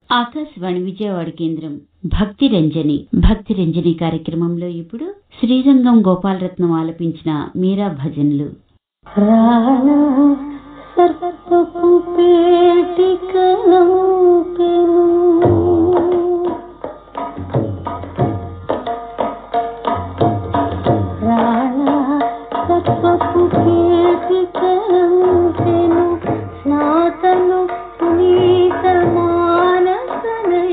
ఆకాశవాణి విజయవాడ కేంద్రం భక్తి రంజని భక్తి రంజని కార్యక్రమంలో ఇప్పుడు శ్రీరంగం గోపాలరత్నం ఆలపించిన మీరా భజన్లు రాణా సర్వపు పేటికను పెను రాణా సర్వపు పేటికను పెను స్నాతను పునీత మానసనై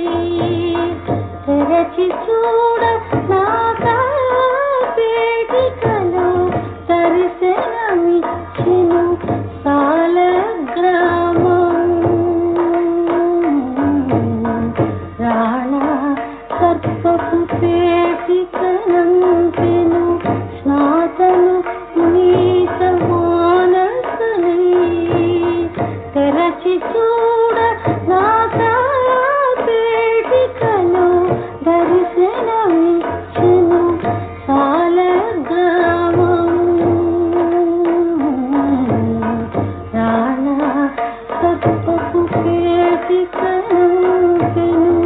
తెరచి చూడ నాకా పేటికలో దర్శనమిచ్చెను సాలగ్రామం రాణా సర్పపు పేటికనంపెను స్నాతను పునీత మానసనై తెరచి చూడ నాకా పేటికలో దర్శనమిచ్చెను సాలగ్రామం రాణా సర్పపు పేటికనంపెను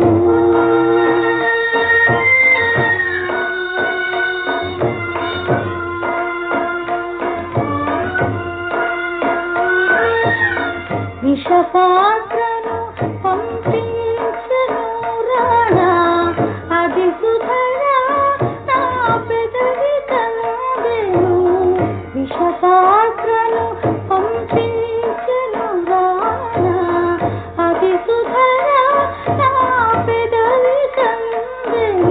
విషపాత్రను పంపించను రాణా అది సుధరా నా పెదవి కలవెను విషపాత్రను పంపించను రాణా అది సుధరా నా పెదవి కలవెను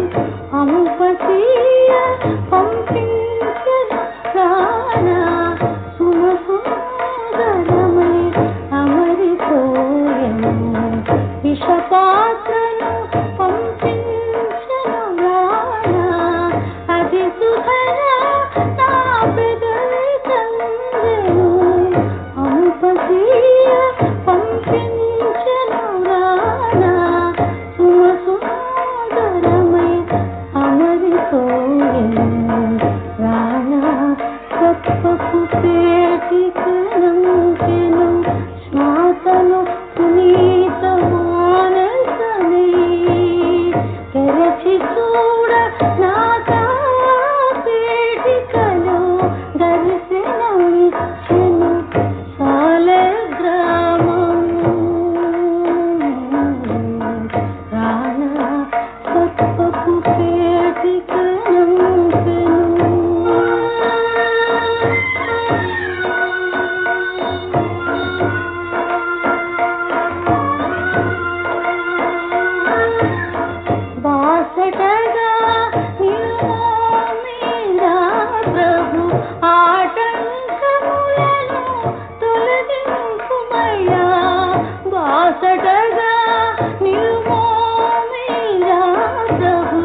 అంపతీయ పంపించను రాణా సుమ సుందరమై అమరిపోయెను విషపాత్రను పంపించను రాణా అది సుధరా నా పెదవి కందెను అంపతీయ పంపించను రాణా సుమ సుందరమై అమరిపోయెను రాణా సత్వపు పేటికనంచెను స్నాతను పునీత మానసనే తెరచి చూడ నాకా పేటికలో దర్శనమిచ్చెను సాలగ్రామం రాణా సత్వపు బాసటగా నిలుమోమీరా ప్రభు ఆటంకములను తొలగింపుమయ్యా బాసటగా నిలుమోమీరా ప్రభు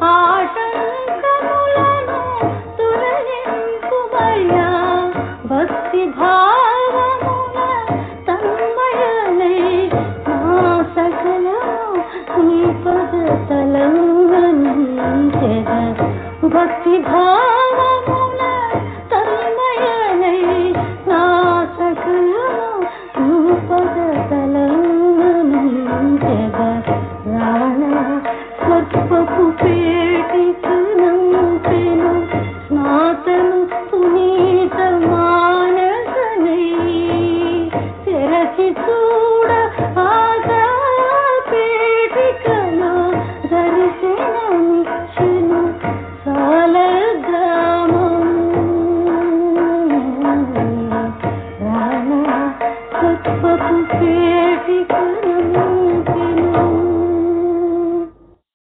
ఆటంకములను తొలగింపుమయ్యా భక్తి భావమున తన్మయనై నా సకలము నీ పద తలంగనించెద భక్తి భావమున తన్మయనై నా సకలము నీ పద తలంగనించెద రాణా సత్వపు పేటికనంపెను స్నాతను పునీత మానసనై తెరచి చూడ ఆగా పేటికలో దర్శనమిచ్చెను సాలగ్రామం రాణా సత్వపు పేటికను